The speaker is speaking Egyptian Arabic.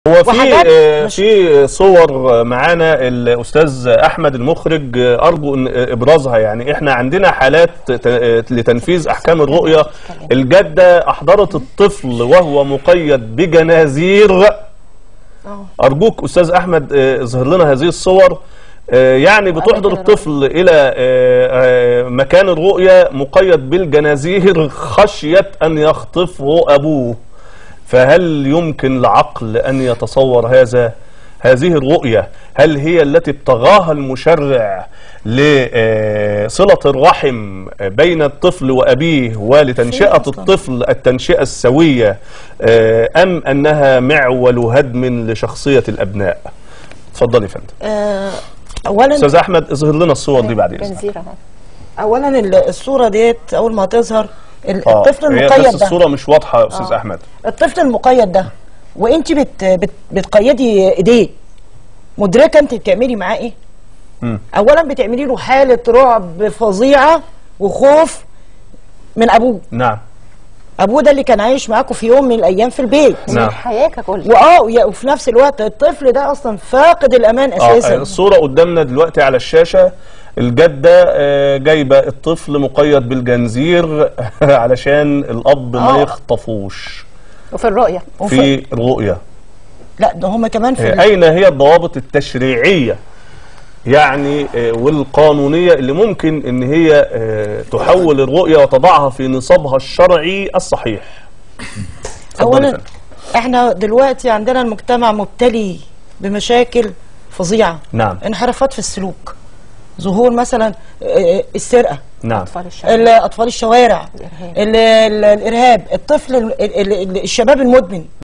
هو في وحاجات آه، مش- في صور معانا الاستاذ احمد المخرج آه، ارجو ان ابرازها يعني احنا عندنا حالات ت- آه، لتنفيذ احكام الرؤيه الجده احضرت الطفل وهو مقيد بجنازير ارجوك استاذ احمد آه، اظهر لنا هذه الصور آه، يعني بتحضر الطفل الى آه، آه، مكان الرؤيه مقيد بالجنازير خشيه ان يخطفه ابوه فهل يمكن العقل ان يتصور هذا هذه الرؤيه هل هي التي ابتغاها المشرع لصله الرحم بين الطفل وابيه ولتنشئه أصلاً؟ الطفل التنشئه السويه آه، ام انها معول هدم لشخصيه الابناء اتفضل يا فندم آه، اولا استاذ احمد اظهر لنا الصور دي بعد اذنك جنزيره اولا ال- الصوره ديت اول ما هتظهر ال- اه الطفل هي المقيد بس ده الصوره مش واضحه يا استاذ آه. احمد الطفل المقيد ده وانت بت بت بتقيدي ايديه مدركه انت بتعملي معاه ايه مم. اولا بتعملي له حاله رعب فظيعه وخوف من ابوه نعم ابوه ده اللي كان عايش معاكم في يوم من الايام في البيت نعم. الحياه ككل واه ويا- وفي نفس الوقت الطفل ده اصلا فاقد الامان اه اساسا الصورة قدامنا دلوقتي على الشاشة الجدة آه، جايبة الطفل مقيد بالجنزير علشان الأب ما آه. يخطفوش وفي الرؤيه في الرؤية لا ده هما كمان في آه، ال- أين هي الضوابط التشريعية يعني آه، والقانونية اللي ممكن إن هي آه، تحول الرؤية وتضعها في نصابها الشرعي الصحيح اتفضل يا اولا فندم. احنا دلوقتي عندنا المجتمع مبتلي بمشاكل فظيعه نعم. انحرافات في السلوك ظهور مثلا آه، السرقه نعم اطفال الشارع ال- اطفال الشوارع الإرهاب. ال- ال- الارهاب الطفل ال- ال- ال- الشباب المدمن